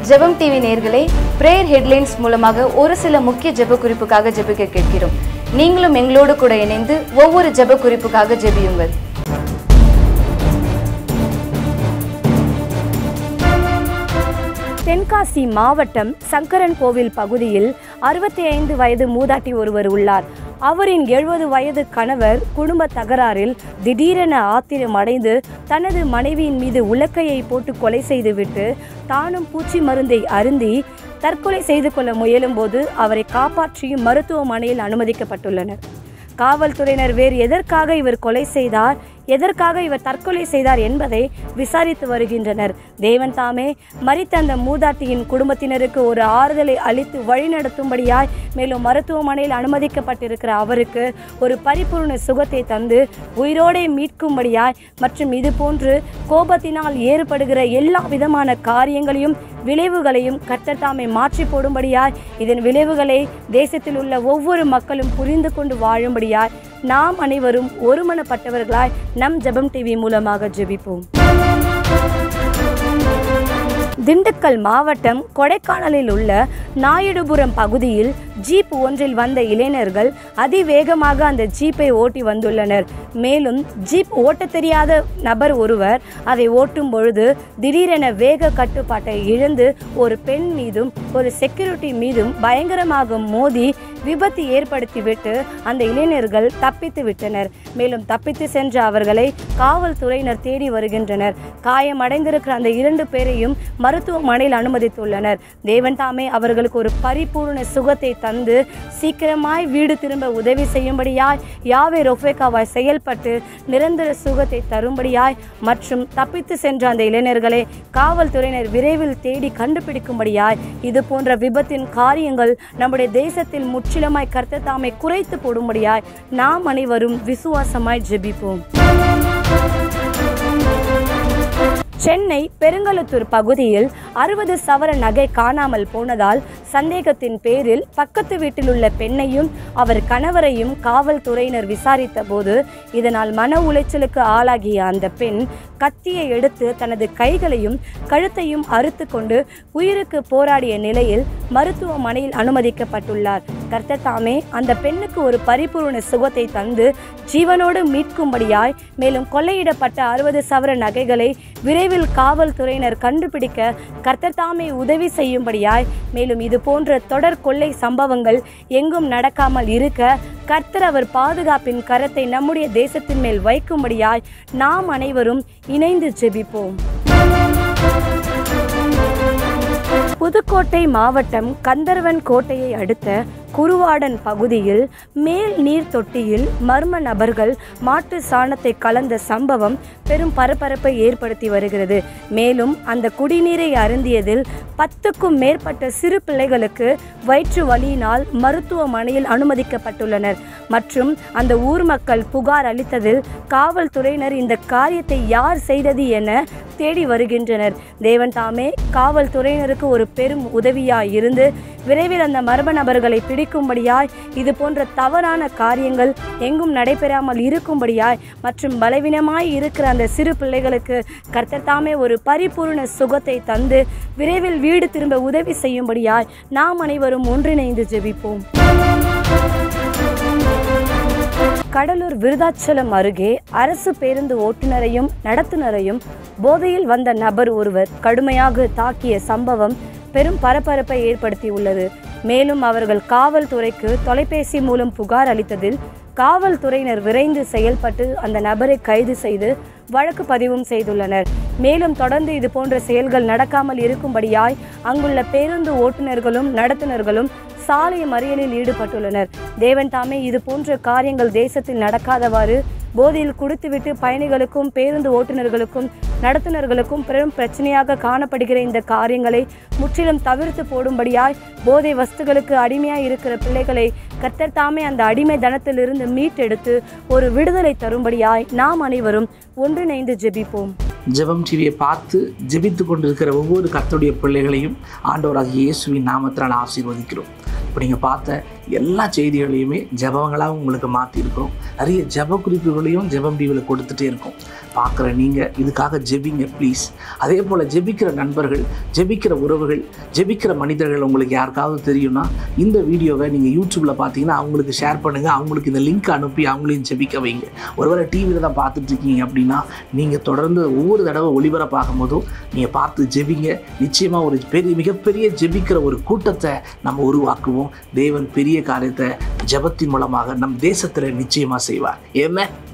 ஜெபம் டிவி நேயர்களே prayer headlines மூலமாக ஒரு சில முக்கிய ஜெப குறிப்புக்காக ஜெபிக்க கேட்கிறோம் நீங்களும் எங்களோடு கூட இணைந்து ஒவ்வொரு ஜெப குறிப்புக்காக ஜெபியுங்கள் தென்காசி மாவட்டம் சங்கரன் கோவில் பகுதியில் அறுபத்தி ஐந்து வயது மூதாட்டி ஒருவர் உள்ளார் அவரின் எழுபது வயது கணவர் குடும்ப தகராறில் திடீரென ஆத்திரம் அடைந்து தனது மனைவியின் மீது உலக்கையை போட்டு கொலை செய்துவிட்டு தானும் பூச்சி மருந்தை அருந்தி தற்கொலை செய்து கொள்ள முயலும்போது அவரை காப்பாற்றியும் மருத்துவமனையில் அனுமதிக்கப்பட்டுள்ளனர் காவல்துறையினர் வேறு எதற்காக இவர் கொலை செய்தார் எதற்காக இவர் தற்கொலை செய்தார் என்பதை விசாரித்து வருகின்றனர் தேவன் தாமே மரித்த அந்த மூதாட்டியின் குடும்பத்தினருக்கு ஒரு ஆறுதலை அளித்து வழிநடத்தும்படியாய் மேலும் மருத்துவமனையில் அனுமதிக்கப்பட்டிருக்கிற அவருக்கு ஒரு பரிபூர்ண சுகத்தை தந்து உயிரோடே மீட்கும்படியாய் மற்றும் இது போன்று கோபத்தினால் ஏற்படுகிற எல்லா விதமான காரியங்களையும் விளைவுகளையும் கர்த்தர் தாமே மாற்றி போடும்படியாய் இதன் விளைவுகளை தேசத்தில் உள்ள ஒவ்வொரு மக்களும் புரிந்து கொண்டு வாழும்படியாய் நாம் அனைவரும் ஒருமனப்பட்டவர்களாய் நம் ஜெபம் டிவி மூலமாக ஜெபிப்போம் திண்டுக்கல் மாவட்டம் கொடைக்கானலில் உள்ள நாயுடுபுரம் பகுதியில் ஜீப் ஒன்றில் வந்த இளைஞர்கள் அதிவேகமாக அந்த ஜீப்பை ஓட்டி வந்துள்ளனர் மேலும் ஜீப் ஓட்டத் தெரியாத நபர் ஒருவர் அதை ஓட்டும் பொழுது திடீரென வேக கட்டுப்பாட்டை இழந்து ஒரு பெண் மீதும் ஒரு செக்யூரிட்டி மீதும் பயங்கரமாக மோதி விபத்து ஏற்படுத்திவிட்டு அந்த இளைஞர்கள் தப்பித்து விட்டனர் மேலும் தப்பித்து சென்ற அவர்களை காவல்துறையினர் தேடி வருகின்றனர் காயமடைந்திருக்கிற அந்த இரண்டு பேரையும் மருத்துவமனையில் அனுமதித்துள்ளனர் தேவன் தாமே அவர்களுக்கு ஒரு பரிபூர்ண சுகத்தை தந்து சீக்கிரமாய் வீடு திரும்ப உதவி செய்யும்படியாய் யாவே ரொஃபேக்காவாய் செயல்பட்டு நிரந்தர சுகத்தை தரும்படியாய் மற்றும் தப்பித்து சென்ற அந்த இளைஞர்களை காவல்துறையினர் விரைவில் தேடி கண்டுபிடிக்கும்படியாய் இது போன்ற விபத்தின் காரியங்கள் நம்முடைய தேசத்தில் முற்றிலுமாய் கர்த்தர் தாமை குறைத்து போடும்படியாய் நாம் அனைவரும் விசுவாசமாய் ஜெபிப்போம் சென்னை பெருங்கலுத்தூர் பகுதியில் அறுபது சவர நகை காணாமல் போனதால் சந்தேகத்தின் பேரில் பக்கத்து வீட்டில் உள்ள பெண்ணையும் அவர் கணவரையும் காவல்துறையினர் விசாரித்த போது இதனால் மன உளைச்சலுக்கு ஆளாகிய அந்த பெண் கத்தியை எடுத்து தனது கைகளையும் கழுத்தையும் அறுத்து கொண்டு உயிருக்கு போராடிய நிலையில் மருத்துவமனையில் அனுமதிக்கப்பட்டுள்ளார் கர்த்தர் தாமே அந்த பெண்ணுக்கு ஒரு பரிபூர்ண சுகத்தை தந்து ஜீவனோடு மீட்கும்படியாய் மேலும் கொள்ளையிடப்பட்ட அறுபது சவர நகைகளை விரைவில் காவல்துறையினர் கண்டுபிடிக்க கர்த்தர் தாமே உதவி செய்யும்படியாய் மேலும் இது போன்ற தொடர் கொள்ளை சம்பவங்கள் எங்கும் நடக்காமல் இருக்க கர்த்தர் அவர் பாதுகாப்பின் கரத்தை நம்முடைய தேசத்தின் மேல் வைக்கும்படியாய் நாம் அனைவரும் இணைந்து ஜெபிப்போம் புதுக்கோட்டை மாவட்டம் கந்தர்வன் கோட்டையை அடுத்த குருவாடன் பகுதியில் மேல் நீர் தொட்டியில் மர்ம நபர்கள் மாட்டு சாணத்தை கலந்த சம்பவம் பெரும் பரபரப்பை ஏற்படுத்தி வருகிறது மேலும் அந்த குடிநீரை அருந்தியதில் பத்துக்கும் மேற்பட்ட சிறு பிள்ளைகளுக்கு வயிற்று வலியினால் மருத்துவமனையில் அனுமதிக்கப்பட்டுள்ளனர் மற்றும் அந்த ஊர் மக்கள் புகார் அளித்ததில் காவல்துறையினர் இந்த காரியத்தை யார் செய்தது என தேடி வருகின்றனர் தேவன் தாமே காவல்துறையினருக்கு ஒரு பெரும் உதவியாய் இருந்து விரைவில் அந்த மர்ம நபர்களை பிடிக்கும்படியாய் இது போன்ற தவறான காரியங்கள் எங்கும் நடைபெறாமல் இருக்கும்படியாய் மற்றும் பலவீனமாய் இருக்கிற அந்த சிறு பிள்ளைகளுக்கு கர்த்தர் தாமே ஒரு பரிபூர்ண சுகத்தை தந்து விரைவில் வீடு திரும்ப உதவி செய்யும்படியாய் நாம் அனைவரும் ஒன்றிணைந்து ஜெபிப்போம் கடலூர் விருதாச்சலம் அருகே அரசு பேருந்து ஓட்டுநரையும் நடத்துனரையும் போதையில் வந்த நபர் ஒருவர் கடுமையாக தாக்கிய சம்பவம் பெரும் பரபரப்பை ஏற்படுத்தியுள்ளது மேலும் அவர்கள் காவல்துறைக்கு தொலைபேசி மூலம் புகார் அளித்ததில் காவல்துறையினர் விரைந்து செயல்பட்டு அந்த நபரை கைது செய்து வழக்கு பதிவும் செய்துள்ளனர் மேலும் தொடர்ந்து இது போன்ற செயல்கள் நடக்காமல் இருக்கும்படியாய் அங்குள்ள பேருந்து ஓட்டுநர்களும் நடத்துனர்களும் சாலை மறியலில் ஈடுபட்டுள்ளனர் தேவன் தாமே இது போன்ற காரியங்கள் தேசத்தில் நடக்காதவாறு போதையில் குடித்துவிட்டு பயணிகளுக்கும் பேருந்து ஓட்டுநர்களுக்கும் நடத்துனர்களுக்கும் பெரும் பிரச்சனையாக காணப்படுகிற இந்த காரியங்களை முற்றிலும் தவிர்த்து போடும்படியாய் போதை வஸ்துகளுக்கு அடிமையாய் இருக்கிற பிள்ளைகளை கர்த்தர் தாமே அந்த அடிமை தனத்திலிருந்து மீட்டெடுத்து ஒரு விடுதலை தரும்படியாய் நாம் அனைவரும் ஒன்றிணைந்து ஜெபிப்போம் ஜெபம் டிவியை பார்த்து ஜெபித்து கொண்டிருக்கிற ஒவ்வொரு கர்த்தருடைய பிள்ளைகளையும் ஆண்டவராகிய இயேசுவின் நாமத்தினால் ஆசீர்வதிக்கிறோம் இப்போ நீங்கள் பார்த்த எல்லா செய்திகளையுமே ஜெபங்களாக உங்களுக்கு மாற்றிருக்கிறோம் நிறைய ஜெப குறிப்புகளையும் ஜெபம் டிவியில் கொடுத்துட்டே இருக்கோம் பார்க்குற நீங்கள் இதுக்காக ஜெபிங்க ப்ளீஸ் அதே போல் ஜெபிக்கிற நண்பர்கள் ஜெபிக்கிற உறவுகள் ஜெபிக்கிற மனிதர்கள் உங்களுக்கு யாருக்காவது தெரியும்னா இந்த வீடியோவை நீங்கள் யூடியூப்பில் பார்த்தீங்கன்னா அவங்களுக்கு ஷேர் பண்ணுங்கள் அவங்களுக்கு இந்த லிங்க் அனுப்பி அவங்களையும் ஜெபிக்க வைங்க ஒருவேளை டிவியில் தான் பார்த்துட்டு இருக்கீங்க அப்படின்னா நீங்கள் தொடர்ந்து ஒவ்வொரு தடவை ஒளிபரப்பாகும் போதும் நீங்கள் பார்த்து ஜெபிங்க நிச்சயமாக ஒரு பெரிய மிகப்பெரிய ஜெபிக்கிற ஒரு கூட்டத்தை நம்ம உருவாக்குவோம் தேவன் பெரிய காரியத்தை ஜெபத்தின் மூலமாக நம் தேசத்தில் நிச்சயமாக செய்வார் ஏமே